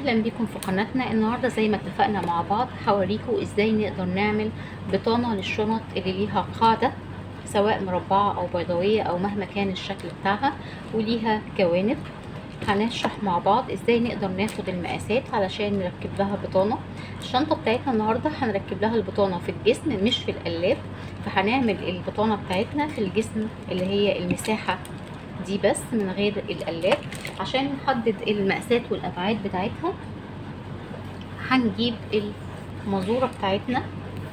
اهلا بكم في قناتنا النهارده زي ما اتفقنا مع بعض هوريكم ازاي نقدر نعمل بطانه للشنط اللي ليها قاعده سواء مربعه او بيضاويه او مهما كان الشكل بتاعها وليها جوانب هنشرح مع بعض ازاي نقدر ناخد المقاسات علشان نركب لها بطانه الشنطه بتاعتنا النهارده هنركب لها البطانه في الجسم مش في القلاب فهنعمل البطانه بتاعتنا في الجسم اللي هي المساحه دي بس من غير القلاب عشان نحدد المقاسات والابعاد بتاعتها هنجيب المازوره بتاعتنا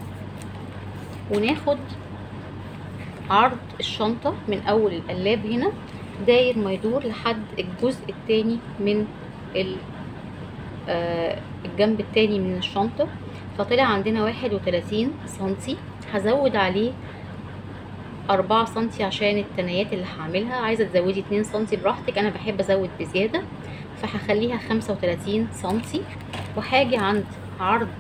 وناخد عرض الشنطه من اول القلاب هنا داير ما يدور لحد الجزء التاني من الجنب التاني من الشنطه فطلع عندنا واحد وتلاتين سنتي هزود عليه أربعة سنتي عشان التنايات اللي هعملها عايزة تزودي اتنين سنتي براحتك أنا بحب أزود بزيادة فهخليها خمسة وتلاتين سنتي وهاجي عند عرض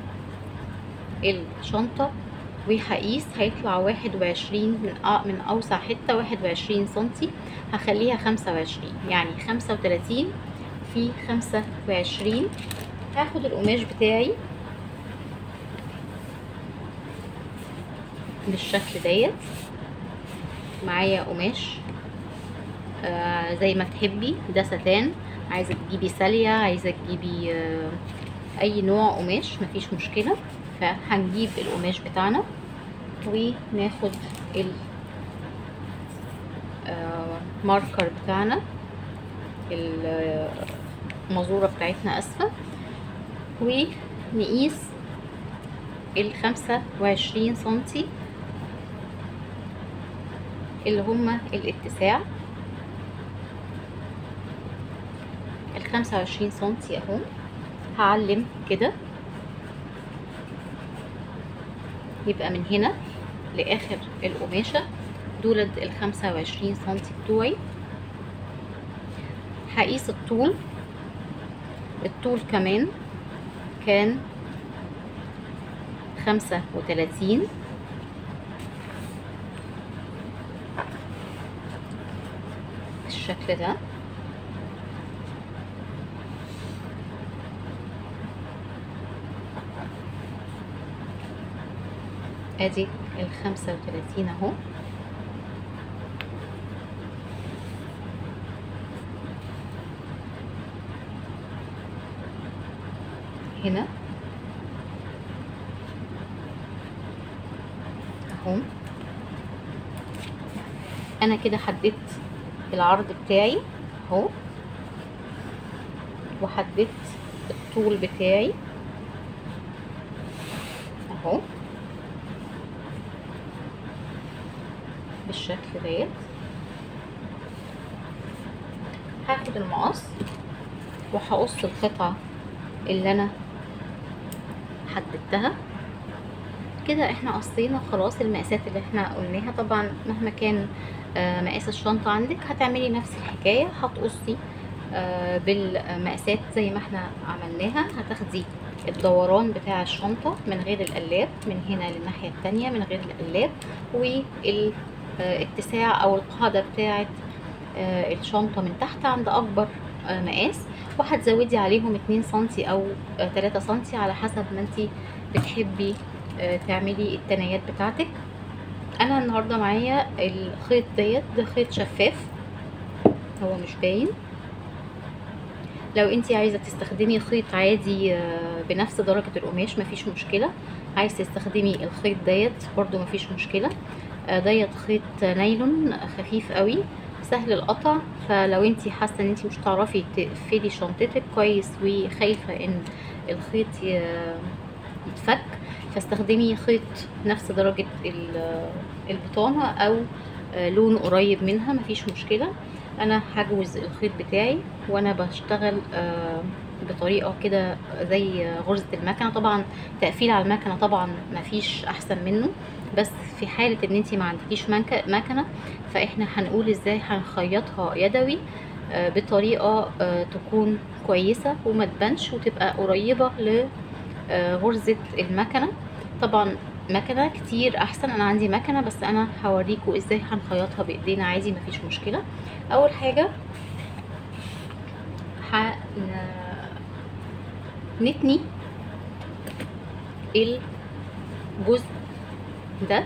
الشنطة وهقيس هيطلع واحد وعشرين من, من أوسع حتة واحد وعشرين سنتي هخليها خمسة وعشرين يعني خمسة وتلاتين في خمسة وعشرين هاخد القماش بتاعي بالشكل ديت معايا قماش آه زي ما تحبي ده ستان عايزه تجيبي ساليه عايزه تجيبي آه اي نوع قماش مفيش مشكله فهنجيب القماش بتاعنا وناخد الماركر آه بتاعنا المازوره بتاعتنا اسفه ونقيس الخمسة وعشرين سنتي اللي هما الاتساع الخمسة وعشرين سنتي اهو هعلم كده يبقى من هنا لاخر القماشة دولت الخمسة وعشرين سنتي بتوعي هقيس الطول الطول كمان كان خمسة وتلاتين بالشكل ده ادي الخمسة وتلاتين اهو هنا اهو انا كده حددت العرض بتاعي اهو وحددت الطول بتاعي اهو بالشكل ديت هاخد المقص وهقص القطعة اللي انا حددتها كده احنا قصينا خلاص المقاسات اللي احنا قلناها طبعا مهما كان آه مقاس الشنطة عندك هتعملي نفس الحكاية هتقصي آه بالمقاسات زي ما احنا عملناها هتاخدي الدوران بتاع الشنطة من غير القلاب من هنا للناحية التانية من غير القلاب والاتساع او القاعدة بتاعة آه الشنطة من تحت عند اكبر مقاس وهتزودي عليهم اتنين سنتي او تلاتة سنتي على حسب ما انتي بتحبي تعملي التنايات بتاعتك انا النهارده معايا الخيط ديت ده خيط شفاف هو مش باين لو انتي عايزه تستخدمي خيط عادي بنفس درجه القماش مفيش مشكله عايز تستخدمي الخيط ديت برضو مفيش مشكله ديت خيط نايلون خفيف قوي سهل القطع فلو انتي حاسه ان انتي مش هتعرفي تقفلي شنطتك كويس وخايفه ان الخيط يتفك فاستخدمي خيط نفس درجة البطانة او لون قريب منها مفيش مشكلة انا هجوز الخيط بتاعي وانا بشتغل بطريقة كده زي غرزة المكنة طبعا تقفيل على المكنة طبعا مفيش احسن منه بس في حالة ان انتي ما عندكيش مكنة فاحنا هنقول ازاي هنخيطها يدوي بطريقة تكون كويسة وما تبانش وتبقى قريبة لغرزة المكنة طبعا مكنه كتير احسن انا عندي مكنه بس انا هوريكم ازاي هنخيطها بايدينا عادي مفيش مشكله اول حاجه نتني الجزء ده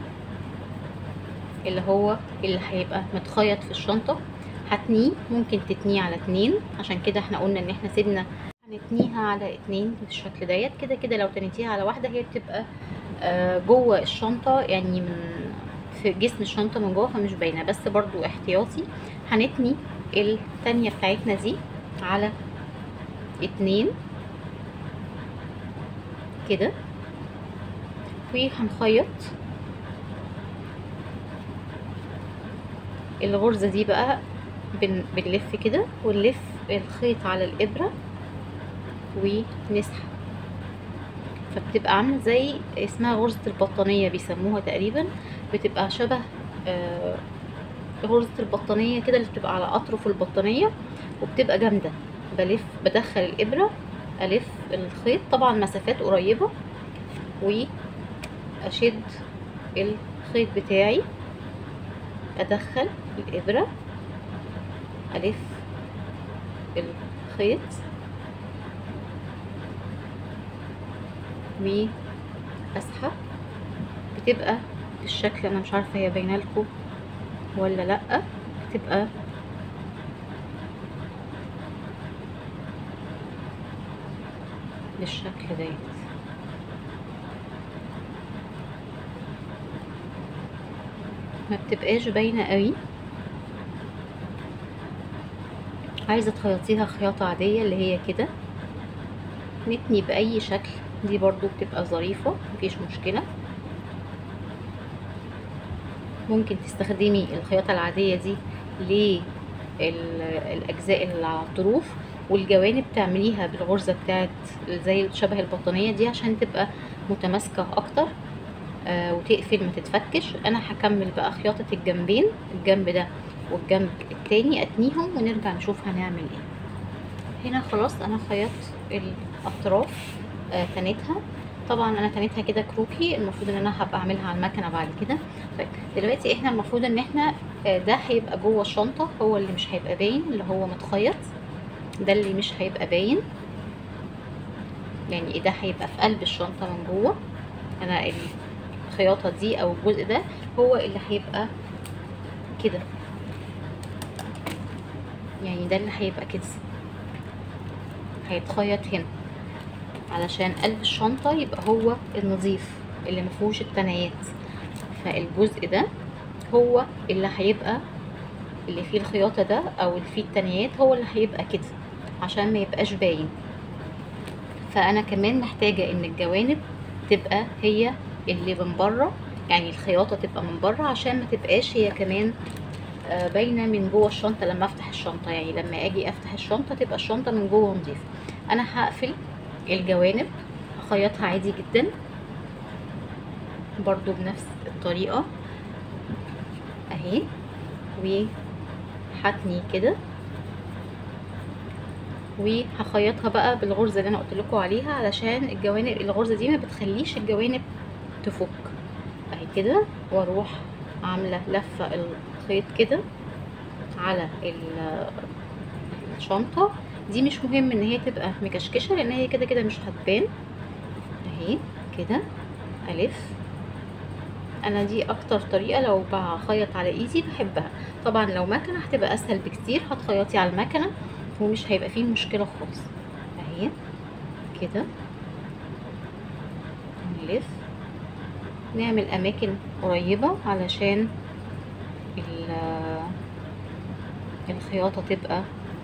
اللي هو اللي هيبقى متخيط في الشنطة هتنيه ممكن تتنيه على اتنين عشان كده احنا قلنا ان احنا سيبنا هنتنيها على اتنين بالشكل ديت كده كده لو تنيتيها على واحدة هي بتبقى آه جوه الشنطة يعني من في جسم الشنطة من جوه فمش باينة بس برضو احتياطي هنتني التانية بتاعتنا دي على اتنين كده وهنخيط الغرزة دي بقى بن بنلف كده ونلف الخيط على الإبرة ونسحب فبتبقى عاملة زي اسمها غرزة البطانية بيسموها تقريبا بتبقى شبه آه غرزة البطانية كده اللي بتبقى على أطرف البطانية وبتبقى جامدة بلف بدخل الإبرة ألف الخيط طبعا مسافات قريبة وأشد الخيط بتاعي أدخل الإبرة ألف الخيط وأسحب بتبقى بالشكل أنا مش عارفة هي باينة لكم ولا لأ بتبقى بالشكل ديت ما بتبقاش باينة قوي عايزة تخيطيها خياطة عادية اللي هي كده نتني بأي شكل دي برضو بتبقى ظريفة مفيش مشكلة ممكن تستخدمي الخياطة العادية دي للأجزاء اللي على الطروف والجوانب تعمليها بالغرزة بتاعت زي شبه البطانية دي عشان تبقى متماسكة أكتر آه وتقفل ما تتفكش أنا هكمل بقى خياطة الجنبين الجنب ده والجنب التاني أتنيهم ونرجع نشوف هنعمل ايه هنا خلاص أنا خيطت الأطراف آه تنيتها طبعا انا تنيتها كده كروكي المفروض ان انا هبقى اعملها على المكنه بعد كده طيب دلوقتي احنا المفروض ان احنا آه ده هيبقى جوه الشنطه هو اللي مش هيبقى باين اللي هو متخيط ده اللي مش هيبقى باين يعني ده هيبقى في قلب الشنطه من جوه انا الخياطه دي او الجزء ده هو اللي هيبقى كده يعني ده اللي هيبقى كده هيتخيط هنا علشان قلب الشنطة يبقى هو النظيف اللي مفهوش التنايات فالجزء ده هو اللي هيبقى اللي فيه الخياطة ده او اللي فيه التنايات هو اللي هيبقى كده عشان ما يبقاش باين فانا كمان محتاجة ان الجوانب تبقى هي اللي من بره يعني الخياطة تبقى من بره عشان ما تبقاش هي كمان باينة من جوه الشنطة لما افتح الشنطة يعني لما اجي افتح الشنطة تبقى الشنطة من جوه نظيفة انا هقفل الجوانب اخيطها عادي جدا برضو بنفس الطريقة اهي وهتني كده وهخيطها بقى بالغرزة اللي انا قلت لكم عليها علشان الجوانب الغرزة دي ما بتخليش الجوانب تفك اهي كده واروح عاملة لفة الخيط كده على الشنطة دي مش مهم ان هي تبقى مكشكشه لان هي كده كده مش هتبان اهي كده الف انا دي اكتر طريقه لو بخيط على ايدي بحبها طبعا لو مكنه هتبقى اسهل بكتير هتخيطي على المكنه ومش هيبقى فيه مشكله خالص اهي كده نلف نعمل اماكن قريبه علشان الخياطه تبقى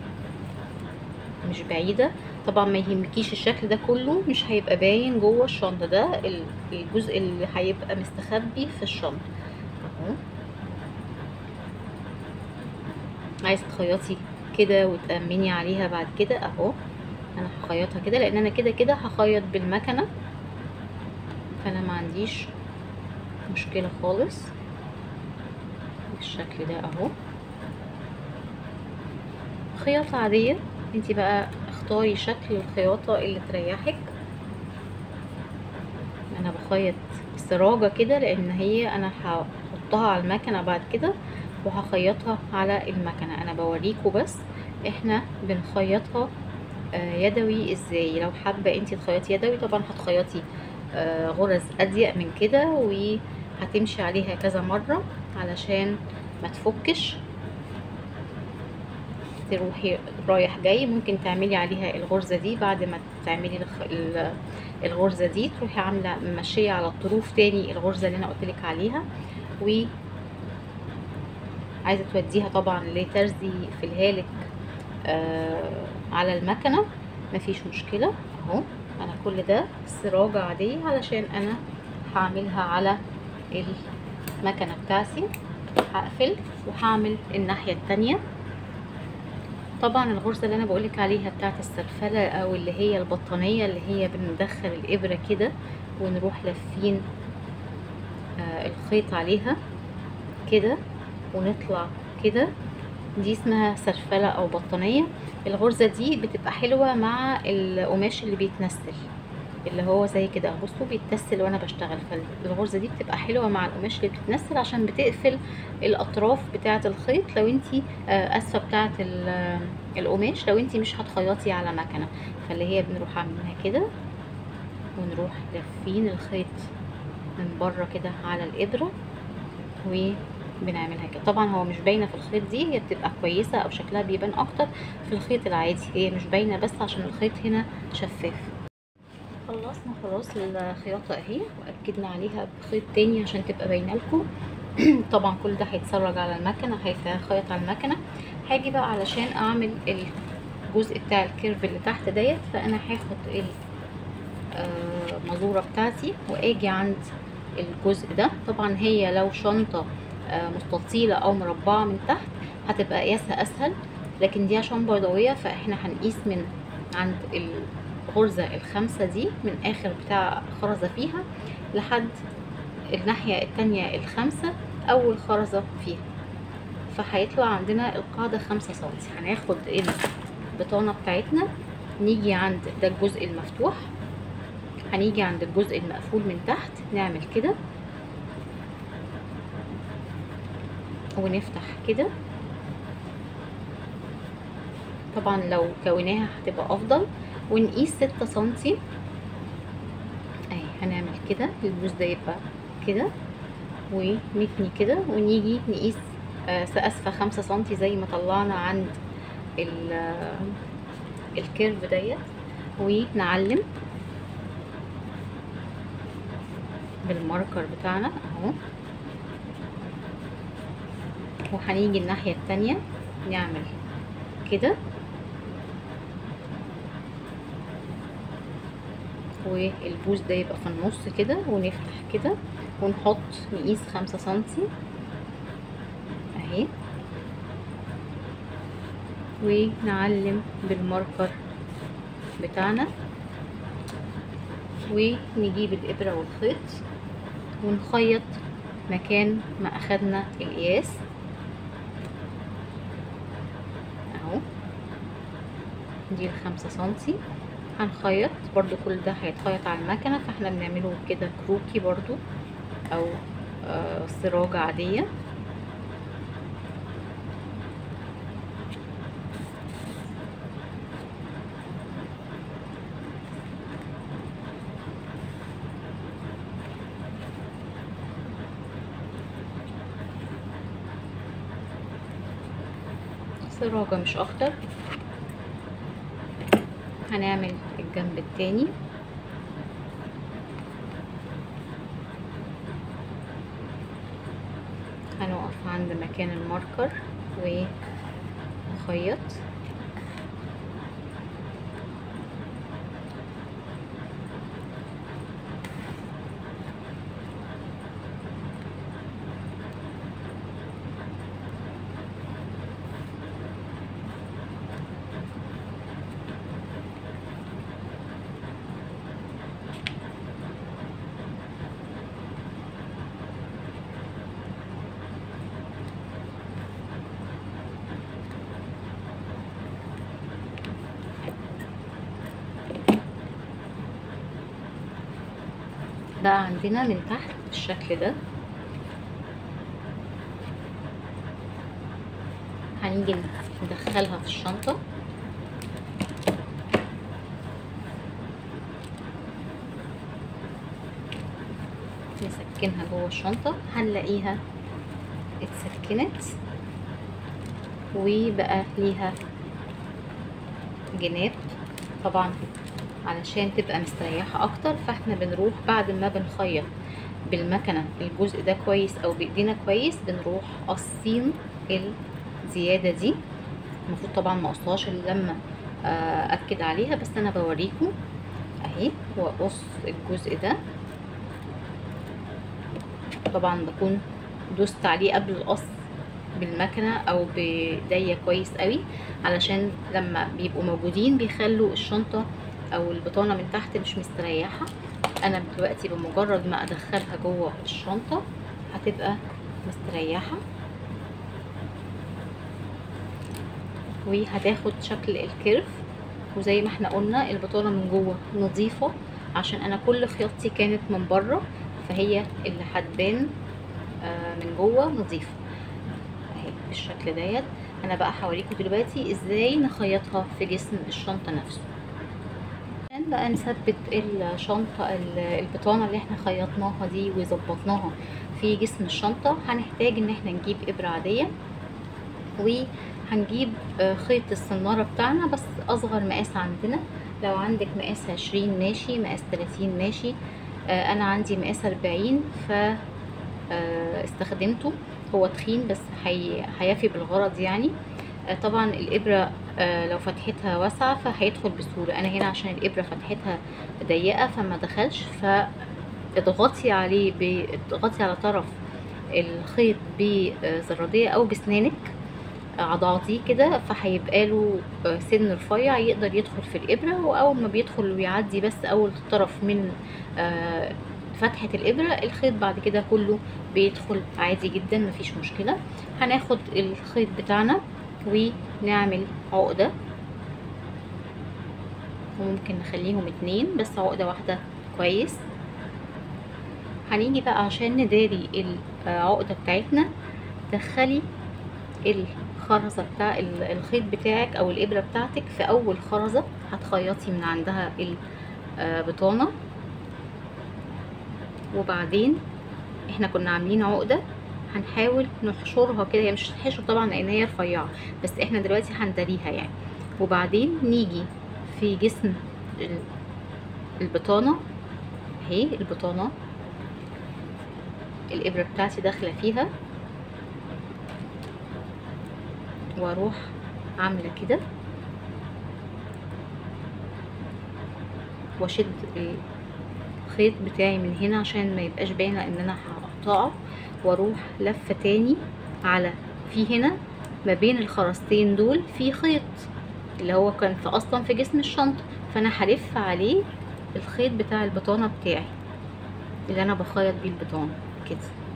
مش بعيدة طبعا ما يهمكيش الشكل ده كله مش هيبقى باين جوه الشنطة ده الجزء اللي هيبقى مستخبي في الشنطة اهو عايزة تخيطي كده وتأمني عليها بعد كده اهو انا هخيطها كده لان انا كده كده هخيط بالمكنة فانا ما عنديش مشكلة خالص بالشكل ده اهو خياطة عادية انتي بقى اختاري شكل الخياطة اللي تريحك انا بخيط سراجة كده لان هي انا هحطها على المكنة بعد كده وهخيطها على المكنة انا بوريكم بس احنا بنخيطها آه، يدوي ازاي لو حابه انت تخيطي يدوي طبعا هتخيطي آه، غرز اضيق من كده وهتمشي عليها كذا مره علشان ما تفكش تروحي رايح جاي ممكن تعملي عليها الغرزه دي بعد ما تعملي الخ- ال- الغرزه دي تروحي عامله ممشيه على الطروف تاني الغرزه اللي انا قلتلك عليها و عايزه توديها طبعا لترزي في الهالك آه على المكنه مفيش مشكله اهو انا كل ده سراجة عادية علشان انا هعملها على المكنة بتاعتي هقفل وهعمل الناحية التانية طبعا الغرزة اللي انا بقولك عليها بتاعت السلفلة او اللي هي البطانية اللي هي بندخل الابرة كده ونروح لافين آه الخيط عليها كده ونطلع كده دي اسمها سرفلة او بطانية الغرزة دي بتبقى حلوة مع القماش اللي بيتنسل اللي هو زي كده بصوا بيتنسل وانا بشتغل فالغرزة دي بتبقى حلوة مع القماش اللي بتتنسل عشان بتقفل الاطراف بتاعة الخيط لو انتي اسفة بتاعة القماش لو انتي مش هتخيطي على مكنة فاللي هي بنروح عاملينها كده ونروح لافين الخيط من بره كده على الابرة و بنعملها كده طبعا هو مش باينه في الخيط دي هي بتبقى كويسه او شكلها بيبان اكتر في الخيط العادي هي مش باينه بس عشان الخيط هنا شفاف خلصنا خلاص الخياطه اهي واكدنا عليها بخيط تاني عشان تبقى باينه لكم طبعا كل ده هيتسرج على المكنه هيتخيط على المكنه هاجي بقى علشان اعمل الجزء بتاع الكيرف اللي تحت ديت فانا هاخد المازوره بتاعتي واجي عند الجزء ده طبعا هي لو شنطه مستطيلة او مربعة من تحت هتبقى قياسها اسهل لكن دي عشان بيضاوية فاحنا هنقيس من عند الغرزة الخامسة دي من اخر بتاع خرزة فيها لحد الناحية التانية الخامسة اول خرزة فيها فهيطلع عندنا القاعدة خمسة سنتي هناخد البطانة بتاعتنا نيجي عند ده الجزء المفتوح هنيجي عند الجزء المقفول من تحت نعمل كده ونفتح كده طبعا لو كوناها هتبقى افضل ونقيس ستة سنتي اهي هنعمل كده البوز ده يبقى كده ونتني كده ونيجي نقيس آه اسفة خمسة سنتي زي ما طلعنا عند الكيرف ديت ونعلم بالماركر بتاعنا اهو وهنيجي الناحية التانية نعمل كده والبوز ده يبقى في النص كده ونفتح كده ونحط نقيس خمسة سنتي اهي ونعلم بالماركر بتاعنا ونجيب الإبرة والخيط ونخيط مكان ما أخدنا القياس اهو دي الخمسة سنتي هنخيط برضو كل ده هيتخيط على المكنة فاحنا بنعمله كده كروكي برضو او آه سراجة عادية سراجة مش اكتر هنعمل الجنب التاني هنقف عند مكان الماركر ونخيط بقى عندنا من تحت بالشكل ده هنيجي ندخلها في الشنطة نسكنها جوه الشنطة هنلاقيها اتسكنت وبقى ليها جناب طبعا علشان تبقى مستريحة اكتر فاحنا بنروح بعد ما بنخيط بالمكنة الجزء ده كويس او بايدينا كويس بنروح قاصين الزيادة دي المفروض طبعا ما اقصهاش الا لما اكد عليها بس انا بوريكم اهي واقص الجزء ده طبعا بكون دوست عليه قبل القص بالمكنه او بايديا كويس قوي علشان لما بيبقوا موجودين بيخلوا الشنطه او البطانه من تحت مش مستريحه انا دلوقتي بمجرد ما ادخلها جوه الشنطه هتبقى مستريحه وهتاخد شكل الكيرف وزي ما احنا قلنا البطانه من جوه نظيفه عشان انا كل خياطتي كانت من بره فهي اللي هتبان من جوه نظيفه اهي بالشكل ديت انا بقى هوريكم دلوقتي ازاي نخيطها في جسم الشنطه نفسه عشان بقى نثبت الشنطه البطانه اللي احنا خيطناها دي وظبطناها في جسم الشنطه هنحتاج ان احنا نجيب ابره عاديه وهنجيب خيط الصناره بتاعنا بس اصغر مقاس عندنا لو عندك مقاس عشرين ماشي مقاس تلاتين ماشي انا عندي مقاس اربعين ف استخدمته هو تخين بس هيفي بالغرض يعني طبعا الابره لو فتحتها واسعه فهيدخل بسهوله انا هنا عشان الابره فتحتها ضيقه فما دخلش فاضغطي عليه اضغطي على طرف الخيط بزراديه او بسنانك عضعضيه كده فهيبقى له سن رفيع يقدر يدخل في الابره واول ما بيدخل ويعدي بس اول طرف من فتحة الإبرة الخيط بعد كده كله بيدخل عادي جدا مفيش مشكلة هناخد الخيط بتاعنا ونعمل عقدة وممكن نخليهم اتنين بس عقدة واحدة كويس هنيجي بقى عشان نداري العقدة بتاعتنا دخلي الخرزة بتاع الخيط بتاعك او الإبرة بتاعتك في اول خرزة هتخيطي من عندها البطانة وبعدين احنا كنا عاملين عقدة هنحاول نحشرها كده هي مش هتحشر طبعا لان هي رفيعة بس احنا دلوقتي هنداريها يعني وبعدين نيجي في جسم البطانة اهي البطانة الابرة بتاعتي داخلة فيها واروح عاملة كده واشد الخيط بتاعي من هنا عشان ما يبقاش باين ان انا هقطعه واروح لفه تاني على في هنا ما بين الخرزتين دول في خيط اللي هو كان في اصلا في جسم الشنطه فانا هلف عليه الخيط بتاع البطانه بتاعي اللي انا بخيط بيه البطانه كده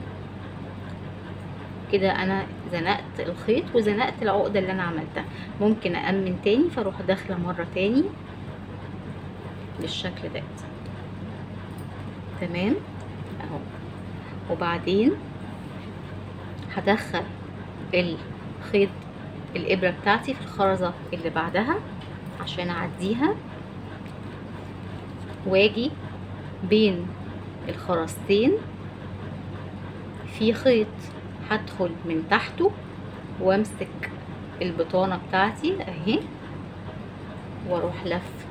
كده انا زنقت الخيط وزنقت العقده اللي انا عملتها ممكن أأمن تاني فاروح داخله مره تاني بالشكل ده تمام اهو وبعدين هدخل الخيط الابره بتاعتي في الخرزه اللي بعدها عشان اعديها واجي بين الخرزتين في خيط هدخل من تحته وامسك البطانه بتاعتي اهي واروح لف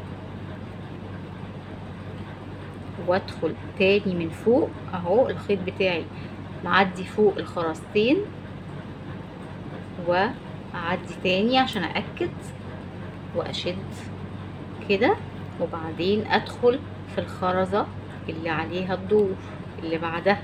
وادخل تاني من فوق اهو الخيط بتاعي معدي فوق الخرزتين واعدي تاني عشان ااكد واشد كده وبعدين ادخل في الخرزه اللي عليها الدور اللي بعدها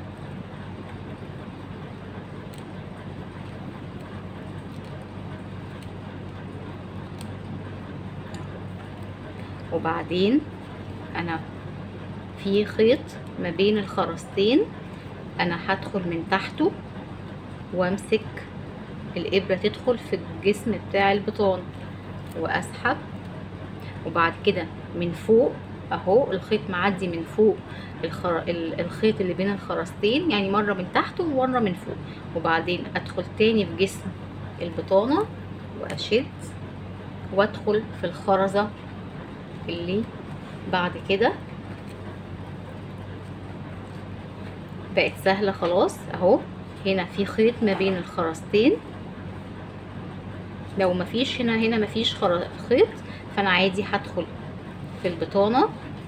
وبعدين انا في خيط ما بين الخرزتين انا هدخل من تحته وامسك الابره تدخل في الجسم بتاع البطان واسحب وبعد كده من فوق اهو الخيط معدي من فوق الخر... الخيط اللي بين الخرزتين يعني مره من تحت ومره من فوق وبعدين ادخل تاني في جسم البطانه واشد وادخل في الخرزه اللي بعد كده بقت سهلة خلاص اهو هنا في خيط ما بين الخرزتين لو مفيش هنا هنا مفيش خر- خيط فانا عادي هدخل في البطانة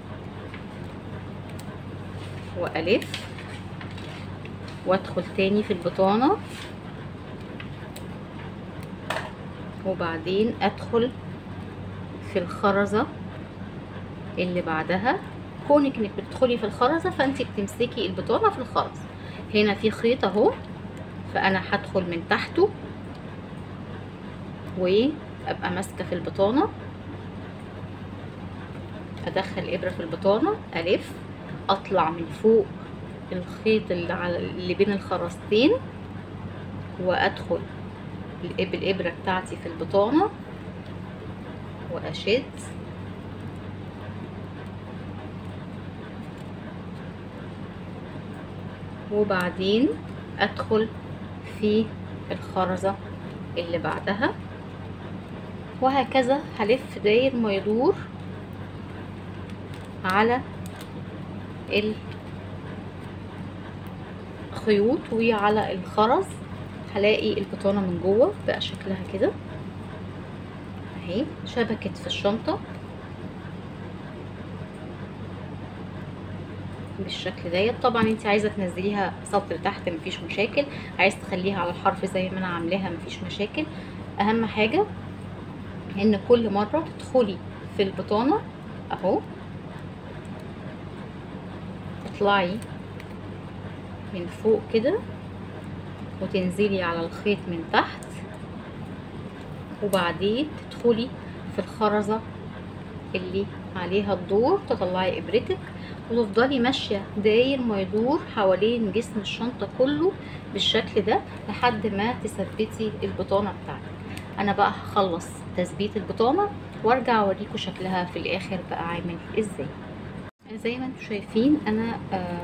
والف وادخل تاني في البطانة وبعدين ادخل في الخرزة اللي بعدها كونك انك بتدخلي في الخرزة فانت بتمسكي البطانة في الخرز هنا في خيط اهو فانا هدخل من تحته وابقى ماسكة في البطانة ادخل ابرة في البطانة الف اطلع من فوق الخيط اللي, على اللي بين الخرزتين وادخل بالابرة بتاعتي في البطانة واشد وبعدين ادخل في الخرزة اللي بعدها وهكذا هلف داير ما يدور على الخيوط وعلى الخرز هلاقي البطانة من جوه بقى شكلها كده اهي شبكت في الشنطة بالشكل ديت طبعا انت عايزه تنزليها سطر تحت مفيش مشاكل عايز تخليها على الحرف زي ما انا عاملاها مفيش مشاكل اهم حاجه ان كل مره تدخلي في البطانه اهو تطلعي من فوق كده وتنزلي على الخيط من تحت وبعدين تدخلي في الخرزة اللي عليها الدور تطلعي ابرتك وتفضلي ماشية داير ما يدور حوالين جسم الشنطة كله بالشكل ده لحد ما تثبتي البطانة بتاعتك انا بقى هخلص تثبيت البطانة وارجع اوريكم شكلها في الاخر بقى عامل ازاي زي ما انتم شايفين انا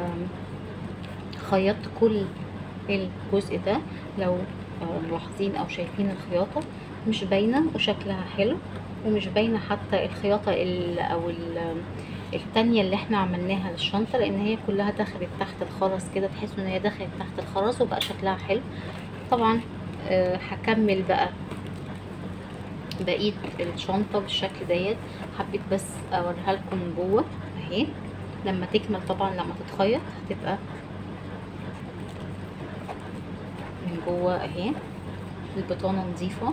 خيطت كل الجزء ده لو ملاحظين او شايفين الخياطة مش باينة وشكلها حلو ومش باينة حتى الخياطة ال او ال التانية اللي احنا عملناها للشنطة لان هي كلها دخلت تحت الخرز كده تحسوا ان هي دخلت تحت الخرز وبقى شكلها حلو طبعا أه هكمل بقى بقية الشنطة بالشكل ديت حبيت بس اوريها لكم من جوه اهي لما تكمل طبعا لما تتخيط هتبقى من جوه اهي البطانة نظيفة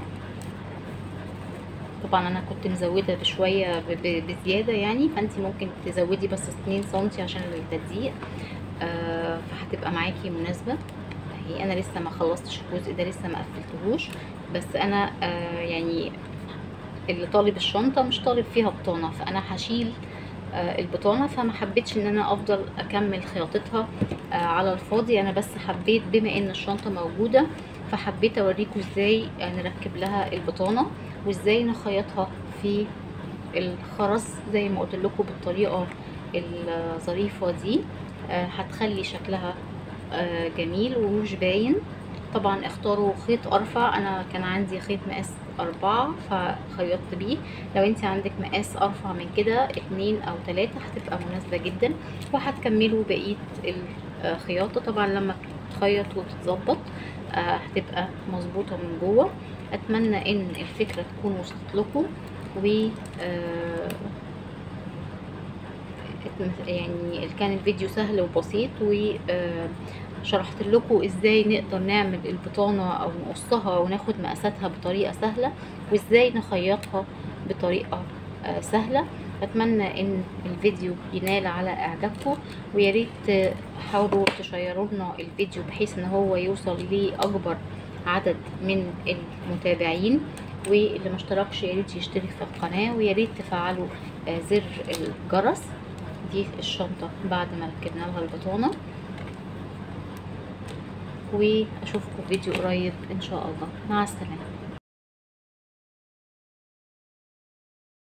طبعا انا كنت مزودة بشوية بزيادة يعني فانت ممكن تزودي بس اتنين سنتي عشان التدقيق آه فهتبقى معاكي مناسبة اهي انا لسه ما خلصتش الجزء ده لسه ما قفلتهوش بس انا آه يعني اللي طالب الشنطة مش طالب فيها بطانة فانا هشيل آه البطانة فما حبيتش ان انا افضل اكمل خياطتها آه على الفاضي انا بس حبيت بما ان الشنطة موجودة فحبيت اوريكم ازاي نركب لها البطانة وازاي نخيطها في الخرز زي ما قلت لكم بالطريقة الظريفة دي آه هتخلي شكلها آه جميل ومش باين طبعا اختاروا خيط ارفع انا كان عندي خيط مقاس اربعة فخيطت بيه لو انت عندك مقاس ارفع من كده اتنين او تلاتة هتبقى مناسبة جدا وهتكملوا بقية الخياطة طبعا لما تخيط وتتظبط آه هتبقى مظبوطة من جوه اتمنى ان الفكرة تكون وصلت لكم و آه يعني كان الفيديو سهل وبسيط وشرحت لكم ازاي نقدر نعمل البطانة او نقصها وناخد مقاساتها بطريقة سهلة وازاي نخيطها بطريقة سهلة اتمنى ان الفيديو ينال على اعجابكم ويا ريت حاولوا تشيروا لنا الفيديو بحيث ان هو يوصل لاكبر عدد من المتابعين واللي ما اشتركش يا ريت يشترك في القناه ويا ريت تفعلوا زر الجرس دي الشنطه بعد ما ركبنا لها البطانه واشوفكم في فيديو قريب ان شاء الله مع السلامه